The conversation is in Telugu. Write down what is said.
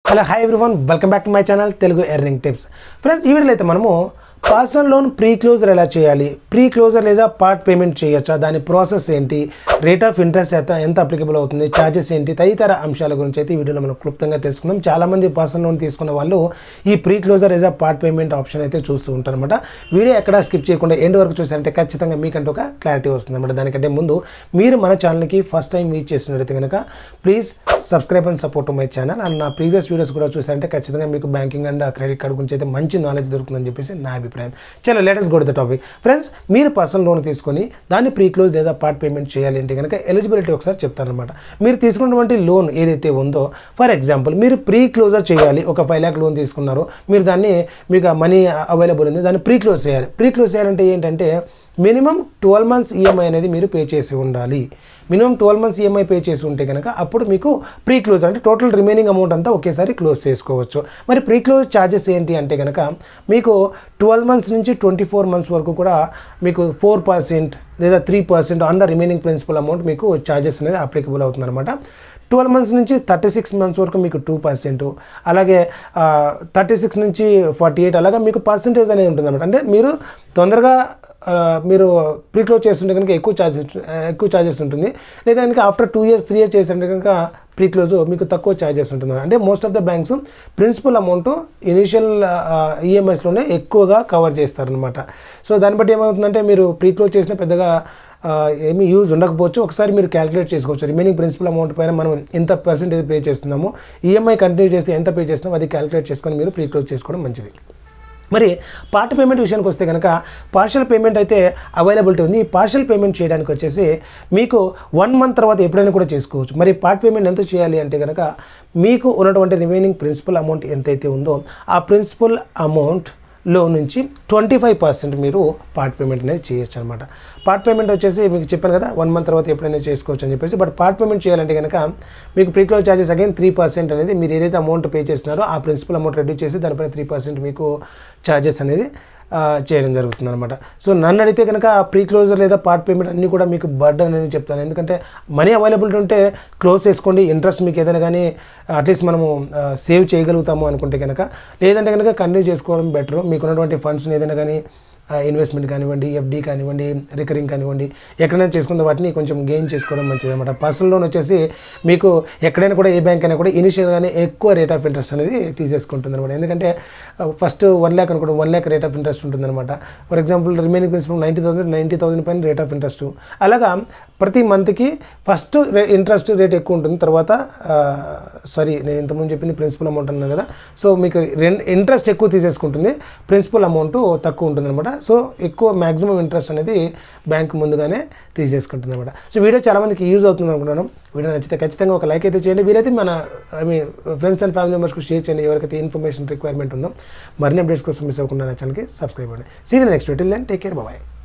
hello hi everyone welcome back to my channel Telugu earning tips friends ఈ వీడియోలో అయితే మనము పర్సనల్ లోన్ ప్రీ క్లోజర్ ఎలా చేయాలి ప్రీ క్లోజర్ లేదా పార్ట్ పేమెంట్ చేయొచ్చా దాని ప్రాసెస్ ఏంటి రేట్ ఆఫ్ ఇంట్రెస్ట్ ఎంత ఎంత అప్లికబుల్ అవుతుంది ఛార్జెస్ ఏంటి తదితర అంశాల గురించి అయితే ఈ వీడియోలో మనం క్లుప్తంగా తెలుసుకుందాం చాలామంది పర్సనల్ లోన్ తీసుకున్న వాళ్ళు ఈ ప్రీ క్లోజర్ లేదా పార్ట్ పేమెంట్ ఆప్షన్ అయితే చూస్తూ ఉంటారు అనమాట వీడియో ఎక్కడ స్కిప్ చేయకుండా ఎండ్ వరకు చూసారంటే ఖచ్చితంగా మీకంటూ ఒక క్లారిటీ వస్తుంది అనమాట దానికంటే ముందు మీరు మన ఛానల్కి ఫస్ట్ టైం రీచ్ చేసినట్లయితే కనుక please subscribe and support my channel and నా ప్రీవియస్ వీడియోస్ కూడా చూసారంటే ఖచ్చితంగా మీకు బ్యాంకింగ్ అండ్ క్రెడిట్ కార్డ్ గురించి అయితే మంచి నాలెడ్జ్ దొరుకుతుందని చెప్పేసి నా అభిప్రాయం చలో latest go the topic friends మీరు పర్సనల్ లోన్ తీసుకొని దాన్ని ప్రీ క్లోజ్ లేదా పార్ట్ పేమెంట్ చేయాలి అంటే కనుక ఎలిజిబిలిటీ ఒకసారి చెప్తారనమాట మీరు తీసుకున్నటువంటి లోన్ ఏదైతే ఉందో ఫర్ ఎగ్జాంపుల్ మీరు ప్రీ క్లోజర్ చేయాలి ఒక ఫైవ్ ల్యాక్ లోన్ తీసుకున్నారు మీరు దాన్ని మీకు మనీ అవైలబుల్ ఉంది దాన్ని ప్రీ క్లోజ్ చేయాలి ప్రీ క్లోజ్ చేయాలంటే ఏంటంటే మినిమం ట్వెల్వ్ మంత్స్ ఈఎంఐ అనేది మీరు పే చేసి ఉండాలి minimum twelve months EMI pay చేసి ఉంటే కనుక అప్పుడు మీకు ప్రీ క్లోజ్ అంటే టోటల్ రిమైనింగ్ అమౌంట్ అంతా ఒకేసారి క్లోజ్ చేసుకోవచ్చు మరి ప్రీ క్లోజ్ ఛార్జెస్ ఏంటి అంటే కనుక మీకు ట్వెల్వ్ మంత్స్ నుంచి ట్వంటీ ఫోర్ మంత్స్ వరకు కూడా మీకు ఫోర్ పర్సెంట్ లేదా three percent on the remaining principal amount మీకు ఛార్జెస్ అనేది అప్లికబుల్ అవుతుందన్నమాట ట్వెల్వ్ మంత్స్ నుంచి థర్టీ సిక్స్ మంత్స్ వరకు మీకు టూ పర్సెంట్ అలాగే థర్టీ సిక్స్ నుంచి ఫార్టీ ఎయిట్ అలాగా మీకు పర్సెంటేజ్ అనేది ఉంటుంది అనమాట అంటే మీరు తొందరగా ఆ, మీరు ప్రీ క్లోజ్ చేస్తుంటే కనుక ఎక్కువ ఛార్జెస్ ఎక్కువ ఛార్జెస్ ఉంటుంది లేదా కనుక after two years three years చేస్తుంటే కనుక ప్రీ క్లోజ్ మీకు తక్కువ ఛార్జెస్ ఉంటుంది అంటే most of the banks principal amount initial ఈఎంఐస్లోనే ఎక్కువగా కవర్ చేస్తారనమాట సో దాన్ని బట్టి ఏమవుతుందంటే మీరు ప్రీ క్లోజ్ చేసిన పెద్దగా ఆ, ఏమీ యూజ్ ఉండకపోవచ్చు ఒకసారి మీరు క్యాలిక్యులేట్ చేసుకోవచ్చు రిమైనింగ్ ప్రిన్సిపల్ అమౌంట్ పైన మనం ఎంత పర్సెంటేజ్ పే చేస్తున్నామో ఈఎంఐ కంటిన్యూ చేస్తే ఎంత పే చేస్తున్నామో అది క్యాలిక్యులేట్ చేసుకొని మీరు ప్రీ క్లోజ్ చేసుకోవడం మంచిది మరి పార్ట్ పేమెంట్ విషయానికి వస్తే కనుక పార్షల్ పేమెంట్ అయితే అవైలబిలిటీ ఉంది ఈ పార్షల్ పేమెంట్ చేయడానికి వచ్చేసి మీకు వన్ మంత్ తర్వాత ఎప్పుడైనా కూడా చేసుకోవచ్చు మరి పార్ట్ పేమెంట్ ఎంత చేయాలి అంటే కనుక మీకు ఉన్నటువంటి రిమైనింగ్ ప్రిన్సిపల్ అమౌంట్ ఎంతైతే ఉందో ఆ ప్రిన్సిపల్ అమౌంట్ లో నుంచి ట్వంటీ ఫైవ్ పర్సెంట్ మీరు పార్ట్ పేమెంట్ అనేది చేయొచ్చు అనమాట పార్ట్ పేమెంట్ వచ్చేసి మీకు చెప్పాను కదా వన్ మంత్ తర్వాత ఎప్పుడైనా చేసుకోవచ్చు అని చెప్పేసి బట్ పార్ట్ పేమెంట్ చేయాలంటే కనుక మీకు preclose charges again three percent అనేది మీరు ఏదైతే అమౌంట్ పే చేస్తున్నారో ఆ ప్రిన్సిపల్ అమౌంట్ రెడ్యూస్ చేసి దానిపైన త్రీ పర్సెంట్ మీకు ఛార్జెస్ అనేది ఆ, చేయడం జరుగుతుంది అనమాట సో నన్ను అడిగితే కనుక ప్రీ క్లోజర్ లేదా పార్ట్ పేమెంట్ అన్నీ కూడా మీకు బర్డన్ అని చెప్తాను ఎందుకంటే మనీ అవైలబిలిటీ ఉంటే క్లోజ్ చేసుకోండి ఇంట్రెస్ట్ మీకు ఏదైనా కానీ అట్లీస్ట్ మనము సేవ్ చేయగలుగుతాము అనుకుంటే కనుక లేదంటే కనుక కంటిన్యూ చేసుకోవడం బెటర్ మీకు ఉన్నటువంటి ఫండ్స్ని ఏదైనా కానీ ఇన్వెస్ట్మెంట్ కానివ్వండి ఎఫ్డి కానివ్వండి రికరింగ్ కానివ్వండి ఎక్కడైనా చేసుకున్న వాటిని కొంచెం గెయిన్ చేసుకోవడం మంచిది అనమాట పర్సనల్ లోన్ వచ్చేసి మీకు ఎక్కడైనా కూడా ఏ బ్యాంక్ అయినా కూడా ఇనిషియల్గానే ఎక్కువ రేట్ ఆఫ్ ఇంట్రెస్ట్ అనేది తీసేసుకుంటుంది అనమాట ఎందుకంటే ఫస్ట్ వన్ ల్యాక్ అనుకోండి one lakh rate of interest ఉంటుందన్నమాట for example remaining principal ninety thousand ninety thousand పైన రేట్ ఆఫ్ ఇంట్రెస్ట్ అలాగా ప్రతి మంత్కి ఫస్ట్ రే ఇంట్రెస్ట్ రేట్ ఎక్కువ ఉంటుంది తర్వాత సారీ నేను ఇంతకుముందు చెప్పింది ప్రిన్సిపల్ అమౌంట్ అన్నాను కదా సో మీకు రెన్ ఇంట్రెస్ట్ ఎక్కువ తీసేసుకుంటుంది ప్రిన్సిపల్ అమౌంట్ తక్కువ ఉంటుంది అనమాట సో ఎక్కువ మ్యాక్సిమం ఇంట్రెస్ట్ అనేది బ్యాంక్ ముందుగానే తీసేసుకుంటుంది అనమాట సో వీడియో చాలామందికి యూజ్ అవుతుంది అనుకుంటున్నాను వీడియో నచ్చితే ఖచ్చితంగా ఒక లైక్ అయితే చేయండి వీలైతే మన I mean friends and family మెంబర్స్కి షేర్ చేయండి ఎవరికైతే ఇన్ఫర్మేషన్ రిక్వైర్మెంట్ ఉందో మరిన్ని అప్డేట్స్ కోసం మిస్ అవ్వకుండా నా ఛానల్కి సబ్స్క్రైబ్ అవ్వండి see with next video then take care bye